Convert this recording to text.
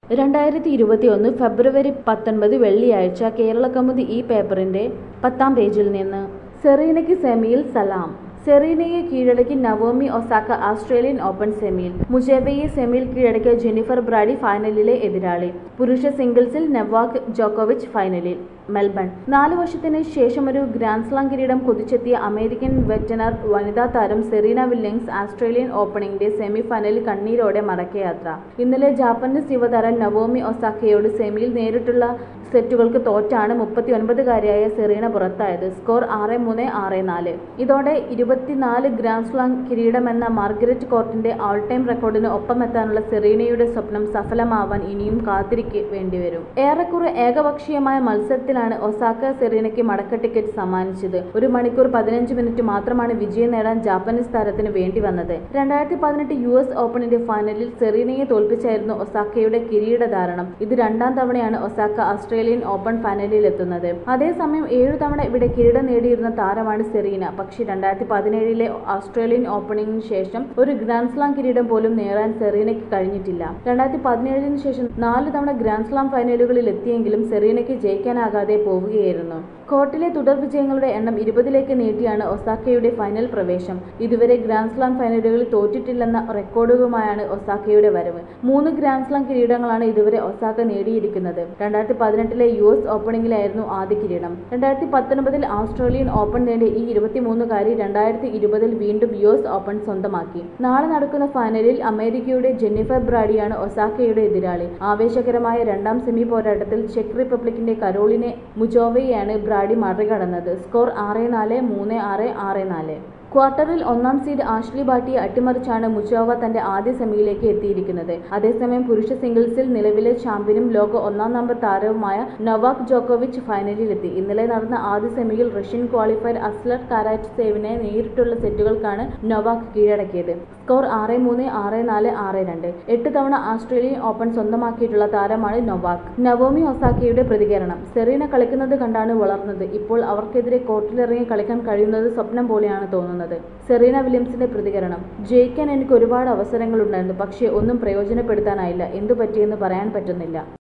രണ്ടായിരത്തി ഇരുപത്തിയൊന്ന് ഫെബ്രുവരി പത്തൊൻപത് വെള്ളിയാഴ്ച കേരള കൗമുദി ഈ പേപ്പറിന്റെ പത്താം പേജിൽ നിന്ന് സെറീനയ്ക്ക് സെമിയിൽ സലാം സെറീനയെ കീഴടക്കി നവോമി ഒസാക്ക ആസ്ട്രേലിയൻ ഓപ്പൺ സെമിയിൽ മുജേബയെ സെമിയിൽ കീഴടക്കിയ ജെന്നിഫർ ബ്രാഡി ഫൈനലിലെ എതിരാളി പുരുഷ സിംഗിൾസിൽ നെവാക് ജോക്കോവിച്ച് ഫൈനലിൽ മെൽബൺ നാല് വർഷത്തിന് ശേഷം ഒരു ഗ്രാൻഡ്സ്ലാം കിരീടം കുതിച്ചെത്തിയ അമേരിക്കൻ വെറ്റനർ വനിതാ താരം സെറീന വില്യംസ് ആസ്ട്രേലിയൻ ഓപ്പണിംഗിന്റെ സെമി ഫൈനലിൽ കണ്ണീരോടെ മടക്കയാത്ര ഇന്നലെ ജാപ്പനീസ് യുവതാരം നവോമി ഒസാക്കയോട് സെമിയിൽ നേരിട്ടുള്ള സെറ്റുകൾക്ക് തോറ്റാണ് മുപ്പത്തി ഒൻപതുകാരിയായ സെറീന പുറത്തായത് സ്കോർ ആറ് മൂന്ന് ആറ് നാല് ഇതോടെ ഇരുപത്തിനാല് ഗ്രാൻഡ്സ്ലാം കിരീടമെന്ന മാർഗരറ്റ് കോർട്ടിന്റെ ഓൾ ടൈം റെക്കോർഡിന് ഒപ്പമെത്താനുള്ള സെറീനയുടെ സ്വപ്നം സഫലമാവാൻ ഇനിയും കാത്തിരിക്കെ വേണ്ടിവരും ഏറെക്കുറെ ഏകപക്ഷീയമായ മത്സരത്തിലാണ് ഒസാക്ക സെറീനയ്ക്ക് മടക്ക ടിക്കറ്റ് സമ്മാനിച്ചത് ഒരു മണിക്കൂർ പതിനഞ്ച് മിനിറ്റ് മാത്രമാണ് വിജയം നേടാൻ ജാപ്പനീസ് താരത്തിന് വേണ്ടി വന്നത് രണ്ടായിരത്തി പതിനെട്ട് യു എസ് ഓപ്പണിന്റെ ഫൈനലിൽ സെറീനയെ തോൽപ്പിച്ചായിരുന്നു ഒസാക്കയുടെ കിരീടധാരണം ഇത് രണ്ടാം തവണയാണ് ഒസാക്ക ഓസ്ട്രേലിയൻ ഓപ്പൺ ഫൈനലിൽ എത്തുന്നത് അതേസമയം ഏഴു തവണ ഇവിടെ കിരീടം നേടിയിരുന്ന താരമാണ് സെറീന പക്ഷേ രണ്ടായിരത്തി പതിനേഴിലെ ഓസ്ട്രേലിയൻ ഓപ്പണിംഗിന് ശേഷം ഒരു ഗ്രാൻഡ്സ്ലാം കിരീടം പോലും നേടാൻ സെറീനയ്ക്ക് കഴിഞ്ഞിട്ടില്ല രണ്ടായിരത്തി പതിനേഴിന് ശേഷം നാല് തവണ ഗ്രാൻഡ്സ്ലാം ഫൈനലുകളിൽ എത്തിയെങ്കിലും സെറീനയ്ക്ക് ജയിക്കാനാകാതെ പോവുകയായിരുന്നു കോർട്ടിലെ തുടർ വിജയങ്ങളുടെ എണ്ണം ഇരുപതിലേക്ക് നീട്ടിയാണ് ഒസാക്കയുടെ ഫൈനൽ പ്രവേശം ഇതുവരെ ഗ്രാൻഡ്സ്ലാം ഫൈനലുകളിൽ തോറ്റിട്ടില്ലെന്ന റെക്കോർഡുകളുമായാണ് ഒസാക്കയുടെ വരവ് മൂന്ന് ഗ്രാൻഡ്സ്ലാം കിരീടങ്ങളാണ് ഇതുവരെ ഒസാക്ക നേടിയിരിക്കുന്നത് രണ്ടായിരത്തി പതിനെട്ടിലെ യു എസ് ഓപ്പണിംഗിലായിരുന്നു ആദ്യ കിരീടം രണ്ടായിരത്തി പത്തൊൻപതിൽ ഓസ്ട്രേലിയൻ ഓപ്പൺ നേടിയ ഈ ഇരുപത്തിമൂന്നുകാരി രണ്ടായിരത്തി ഇരുപതിൽ വീണ്ടും യു എസ് ഓപ്പൺ സ്വന്തമാക്കി നാളെ നടക്കുന്ന ഫൈനലിൽ അമേരിക്കയുടെ ജെന്നിഫർ ബ്രാഡിയാണ് ഒസാക്കയുടെ എതിരാളി ആവേശകരമായ രണ്ടാം സെമി പോരാട്ടത്തിൽ ചെക്ക് റിപ്പബ്ലിക്കിന്റെ കരോളിനെ മുജോവയെയാണ് ബ്രാഡി മറികടന്നത് സ്കോർ ആറ് നാല് മൂന്ന് ആറ് ആറ് നാല് ക്വാർട്ടറിൽ ഒന്നാം സീഡ് ആഷ്ലി ബാട്ടിയെ അട്ടിമറിച്ചാണ് മുജോവ തന്റെ ആദ്യ സെമിയിലേക്ക് എത്തിയിരിക്കുന്നത് അതേസമയം പുരുഷ സിംഗിൾസിൽ നിലവിലെ ചാമ്പ്യനും ലോക ഒന്നാം നമ്പർ താരവുമായ നൊവാക് ജോക്കോവിച്ച് ഫൈനലിലെത്തി ഇന്നലെ നടന്ന ആദ്യ സെമിയിൽ റഷ്യൻ ക്വാളിഫയർ അസ്ലർ കാരാറ്റ്സേവിനെ നേരിട്ടുള്ള സെറ്റുകൾക്കാണ് നൊവാക് കീഴടക്കിയത് സ്കോർ ആറ് മൂന്ന് ആറ് നാല് ആറ് രണ്ട് എട്ട് തവണ ഓസ്ട്രേലിയൻ ഓപ്പൺ സ്വന്തമാക്കിയിട്ടുള്ള താരമാണ് നൊവാക് നവോമി ഒസാക്കയുടെ പ്രതികരണം സെറീന കളിക്കുന്നത് കണ്ടാണ് വളർന്നത് ഇപ്പോൾ അവർക്കെതിരെ കോർട്ടിലിറങ്ങി കളിക്കാൻ കഴിയുന്നത് സ്വപ്നം പോലെയാണ് തോന്നുന്നത് സെറീന വില്യംസിന്റെ പ്രതികരണം ജയിക്കാൻ എനിക്ക് ഒരുപാട് അവസരങ്ങളുണ്ടായിരുന്നു പക്ഷേ ഒന്നും പ്രയോജനപ്പെടുത്താനായില്ല എന്തു പറ്റിയെന്ന് പറയാൻ പറ്റുന്നില്ല